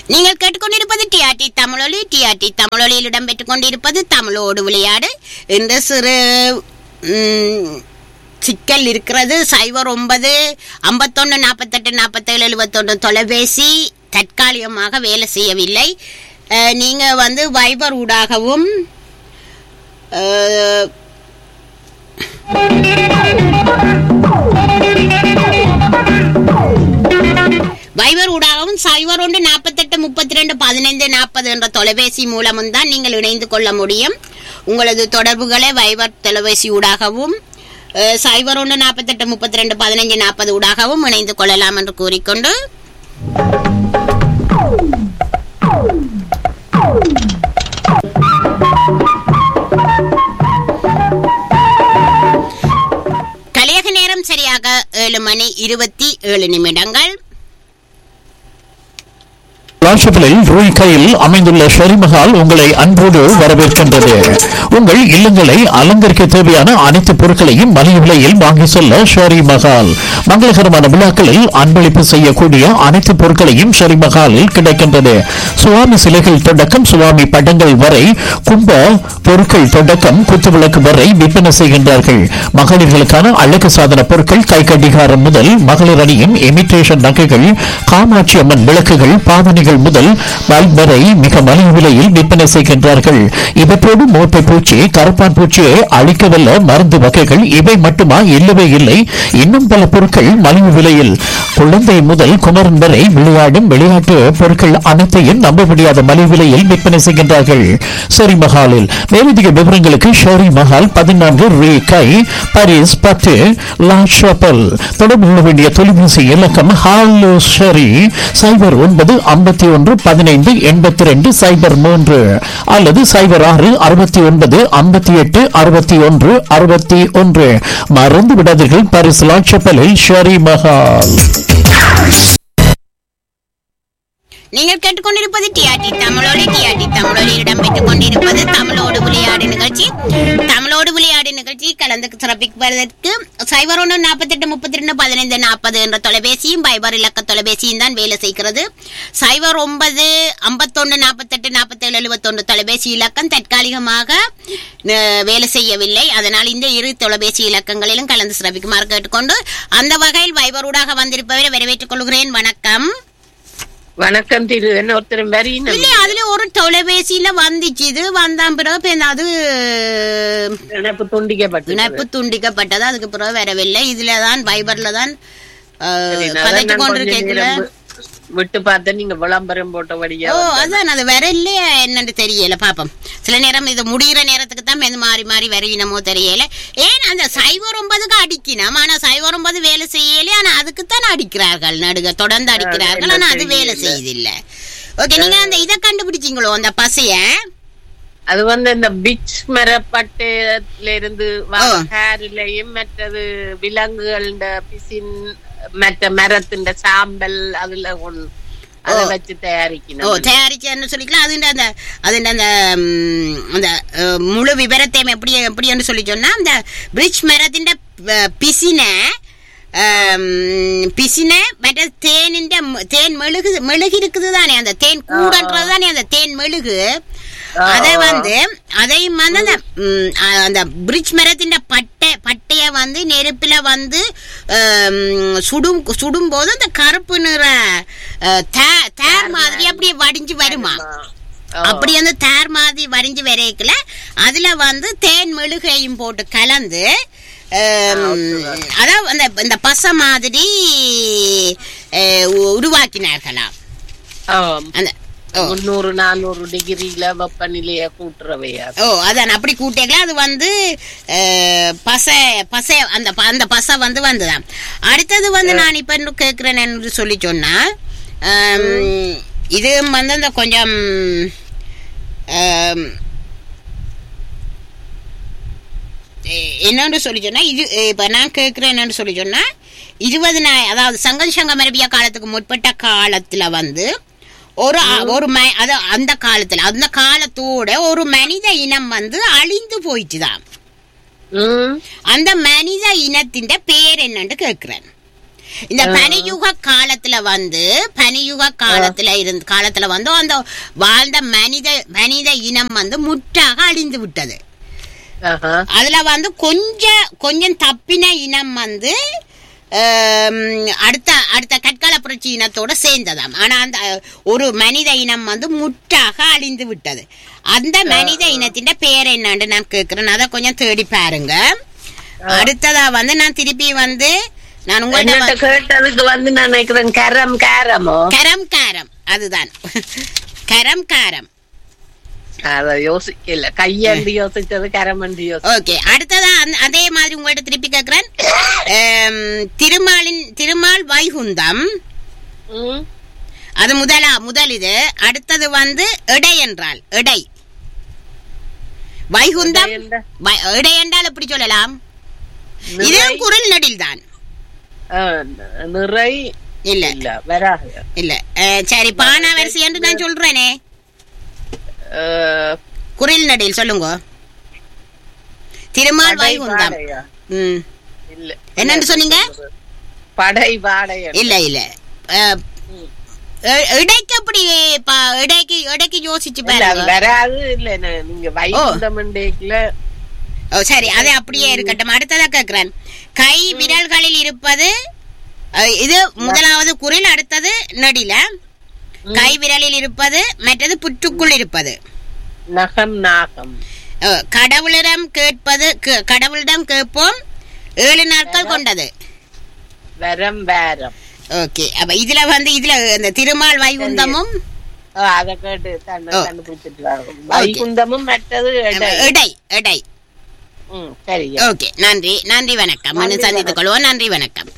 நீங்கள் கேட்டுக்கொண்டிருப்பது டிஆர்டி தமிழொலி டிஆர்டி தமிழொலியில் இடம்பெற்றுக் கொண்டிருப்பது தமிழோடு விளையாடு இந்த சிறு ம், சிக்கல் இருக்கிறது சைபர் ஒன்பது ஐம்பத்தொன்னு நாற்பத்தெட்டு நாற்பத்தேழு எழுபத்தொன்று தொலைபேசி தற்காலிகமாக வேலை செய்யவில்லை அஹ், நீங்க வந்து வைபர் ஊடாகவும் அஹ், வைபர் ஊடாகவும் சைபர் ஒன்று நாற்பத்தெட்டு முப்பத்தி ரெண்டு பதினைந்து நாற்பது என்ற தொலைபேசி மூலமும் தான் நீங்கள் இணைந்து கொள்ள முடியும் உங்களது தொடர்புகளை வைபர் தொலைபேசி ஊடாகவும் அஹ், சைபர் ஒன்று நாற்பத்தெட்டு முப்பத்தி ரெண்டு பதினைஞ்சு நாற்பது ஊடாகவும் இணைந்து கொள்ளலாம் என்று கூறிக்கொண்டு கலியக நேரம் சரியாக ஏழு மணி இருபத்தி ஏழு நிமிடங்கள் லாஷபிளில் ரூய் கையில் அமைந்துள்ள ஷெரிமஹால் உங்களை அன்போடு வரவேற்கின்றது உங்கள் இல்லங்களை அலங்கரிக்க தேவையான அனைத்து பொருட்களையும் மலிவு விலையில் வாங்கி செல்ல ஷெரி மஹால் மங்களகரமான விழாக்களில் அன்பளிப்பு செய்யக்கூடிய அனைத்து பொருட்களையும் ஷெரி மஹாலில் கிடைக்கின்றது சுவாமி சிலைகள் தொடக்கம் சுவாமி படங்கள் வரை கும்ப பொருட்கள் தொடக்கம் குத்துவிளக்கு வரை விற்பனை செய்கின்றார்கள் மகளிர்களுக்கான அழகு சாதன பொருட்கள் கை கடிகாரம் முதல் மகளிர் அணியின் இமிட்டேஷன் நகைகள் காமாட்சி அம்மன் விளக்குகள் பாவனைகள் முதல் பல்ப் வரை மிக மலிவு விலையில் விற்பனை செய்கின்றார்கள் இவற்றோடு மோட்டை பூச்சி கருப்பான் பூச்சியை அழிக்கவல்ல மருந்து வகைகள் இவை மட்டுமா இல்லவே இல்லை இன்னும் பல பொருட்கள் மலிவு விலையில் குழந்தை முதல் குமரன் வரை விளையாடும் விளையாட்டு பொருட்கள் அனைத்தையும் நம்ப முடியாத மலிவு விலையில் விற்பனை செய்கின்றார்கள் ஷெரி மஹாலில் மேலதிக விவரங்களுக்கு ஷெரி மஹால் பதினான்கு ரே கை பாரிஸ் பத்து லா ஷாப்பல் தொடர்பு கொள்ள வேண்டிய தொலைபேசி இலக்கம் ஹாலோ ஷெரி சைபர் ஒன்பது ஐம்பத்தி ஒன்று பதினைந்து எண்பத்தி ரெண்டு சைபர் மூன்று அல்லது சைபர் ஆறு அறுபத்தி ஒன்பது ஐம்பத்தி எட்டு அறுபத்தி ஒன்று அறுபத்தி ஒன்று மறந்து விடாதீர்கள் பாரிஸ் லா ஷாப்பலில் ஷெரி மஹால் நீங்கள் கேட்டுக்கொண்டிருப்பது டிஆர்டி தமிழொலி டிஆர்டி தமிழொலியில் இடம்பெற்றுக் கொண்டிருப்பது தமிழோடு விளையாடு நிகழ்ச்சி தமிழோடு விளையாடு நிகழ்ச்சி கலந்து சிறப்பிப்பதற்கு சைபர் ஒன்று நாற்பத்தெட்டு முப்பத்தி ரெண்டு பதினைந்து நாற்பது என்ற தொலைபேசியும் பைபர் இலக்க தொலைபேசியும் தான் வேலை செய்கிறது சைபர் ஒன்பது ஐம்பத்தொன்று நாற்பத்தெட்டு நாற்பத்தேழு எழுபத்தொன்று தொலைபேசி இலக்கம் தற்காலிகமாக அஹ், வேலை செய்யவில்லை அதனால் இந்த இரு தொலைபேசி இலக்கங்களிலும் கலந்து சிறப்பிக்குமாறு கேட்டுக்கொண்டு அந்த வகையில் வைபரூடாக வந்திருப்பவரை வரவேற்றுக் கொள்கிறேன் வணக்கம் வணக்கம் திரு என்ன ஒருத்தரும் வரீனம் இல்ல அதுல ஒரு தொலைபேசியில வந்துச்சு இது வந்தான் பிறகு இப்ப இந்த அது இணைப்பு துண்டிக்கப்பட்டு இணைப்பு துண்டிக்கப்பட்டது அதுக்கு பிறகு வரவில்லை இதுலதான் வைபர்ல தான் சரி, நான் கதைச்சு நான் கொண்டு கொஞ்ச கேட்கல நேரம் வி- விட்டு பார்த்தேன் நீங்க விளம்பரம் போட்டபடியா ஓ அதான் அது வர இல்லையா என்னன்னு தெரியல பாப்போம் சில நேரம் இது முடிகிற நேரத்துக்கு தான் இது மாறி மாறி வரையினமோ தெரியல ஏன் அந்த சைபர் ஒன்பதுக்கு அடிக்கணும் ஆனா சைபர் ஒன்பது வேலை செய்யல ஆனா அதுக்கு தான் அடிக்கிறார்கள் நடுக தொடர்ந்து அடிக்கிறார்கள் ஆனா அது வேலை செய்யுதில்ல ஓகே நீங்க அந்த இதை கண்டுபிடிச்சீங்களோ அந்த பசைய அது வந்து இந்த பிச் மரப்பட்டையில இருந்து ஓ. ஹேர்லயும் மற்றது விலங்குகள் பிசின் மற்ற மரத்தின் சாம்பல் அதுல ஒண்ணு அதை வச்சு ஓ தயாரிக்கணும் தயாரிச்சேன்னு சொல்லிக்கலாம் அதுண்ட அந்த அதுண்ட அந்த ம், அந்த அஹ், முழு விவரத்தை எப்படி எப்படி என்று சொல்லி சொன்னா அந்த பிரிட்ஜ் மரத்தின் பிசின பிசின மற்ற தேனின் தேன் மெழுகு மெழுகு இருக்குது தானே அந்த தேன் கூடன்றது தானே அந்த தேன் மெழுகு அதை வந்து அதையும் வந்து அந்த ம், அ- அந்த பிரிட்ஜ் மரத்தின் பட்டை பட்டைய வந்து நெருப்புல வந்து ஆம், சுடும் சுடும் போது அந்த கருப்பு நிற அஹ், தே- தேர் மாதிரி அப்படியே வடிஞ்சு வருமா அப்படி வந்து தேர் மாதிரி வரிஞ்சு வரைக்கல அதுல வந்து தேன் மெழுகையும் போட்டு கலந்து ஆம், அதான் அந்த இந்த பசை மாதிரி அஹ், உ- உருவாக்கினார்களாம் அந்த ஓ முன்னூறு நானூறு டிகிரில வெப்பநிலைய கூட்டுறவையா ஓ அதான் அப்படி கூட்டேக்கல அது வந்து அஹ், பசை பசை அந்த ப- அந்த பசை வந்து வந்துதான் அடுத்தது வந்து நான் இப்ப இன்னும் கேட்கிறேன் என்று சொல்லி சொன்னா ஆம், இது வந்து அந்த கொஞ்சம் ஆம், எ- என்னன்னு சொல்லி சொன்னா இது இப்ப நான் கேட்கிறேன் என்னன்னு சொல்லி சொன்னா இருபது அதாவது சங்கல் சங்கம் அரபியா காலத்துக்கு முற்பட்ட காலத்துல வந்து ஒரு அ- ஒரு ம- அது அந்த காலத்துல அந்த காலத்தோட ஒரு மனித இனம் வந்து அழிந்து போயிட்டுதான் ம் அந்த மனித இனத்தின் பேர் என்னன்னு கேக்குறேன் இந்த பனியுக காலத்துல வந்து பனியுக காலத்துல இருந்து காலத்துல வந்து அந்த வாழ்ந்த மனித மனித இனம் வந்து முற்றாக அழிந்து விட்டது ஆஹா. அதுல வந்து கொஞ்சம் கொஞ்சம் தப்பின இனம் வந்து ஆம், அடுத்த அடுத்த கற்கால புரட்சி இனத்தோட சேர்ந்ததாம் ஆனா அந்த அஹ், ஒரு மனித இனம் வந்து முற்றாக அழிந்து விட்டது அந்த மனித இனத்தின் பேர் என்னன்னு நான் கேட்கிறேன் அதை கொஞ்சம் தேடி பாருங்க அடுத்ததா வந்து நான் திருப்பி வந்து நான் என்னட்ட உங்கள்ட்ட கேட்டதுக்கு வந்து நான் நினைக்கிறேன் கரம் காரமோ கரம் காரம் அதுதான் கரம் காரம் அத யோசிக்கல கையாண்டு யோசிச்சது கரமண்டு யோசி ஓகே அடுத்ததா அந்த- அதே மாதிரி உங்கள்ட்ட திருப்பி கேட்கிறேன் ஆம், திருமாலின் திருமால் வைகுந்தம் ம். அது முதலா முதல் இது அடுத்தது வந்து எடை என்றால் எடை வைகுந்தம் எடை என்ற- வை- எடை என்றால் எப்படி சொல்லலாம் நிறை- இதுவும் குரல் நடில் தான் ஆ, நிறை இல்ல இல்ல வராது இல்ல அஹ், சரி பானா வரிசை என்று நான் சொல்றேனே அஹ், குரில் நடில் சொல்லுங்க திருமால் படை வைகுந்தம் வாடையா? ம் இல்ல என்னன்னு சொன்னீங்க படை வாடை இல்ல இல்ல அஹ், எ- இடைக்கு அப்படி பா- இடைக்கு இடைக்கு யோசிச்சு இல்ல அது பாருங்க வராது இல்ல ந- நீங்க வைகுந்தமண்டேக்குல ஓ சரி அது அப்படியே இருக்கட்டும் அடுத்ததா கேக்குறேன் கை விரல்களில் இருப்பது அஹ், இது முதலாவது குரில் அடுத்தது நடில கை விரலில் இருப்பது மற்றது புற்றுக்குள் இருப்பது நகம் நாகம் அஹ், கடவுளிடம் கேட்பது கே- கடவுளிடம் கேட்போம் ஏழு நாட்கள் கொண்டது வரம் வேரம் ஓகே அப்ப இதுல வந்து இதுல இந்த திருமால் வைகுந்தமும் ஆ, அத கேட்டு கண்டு ஓ. கண்டுபிடிச்சிட்டு வாங்க. வைகுந்தமும் மற்றது எடை. எடை எடை ம், சரியா ஓகே நன்றி நன்றி வணக்கம் மனு சந்தித்துக் கொள்வோம் நன்றி வணக்கம்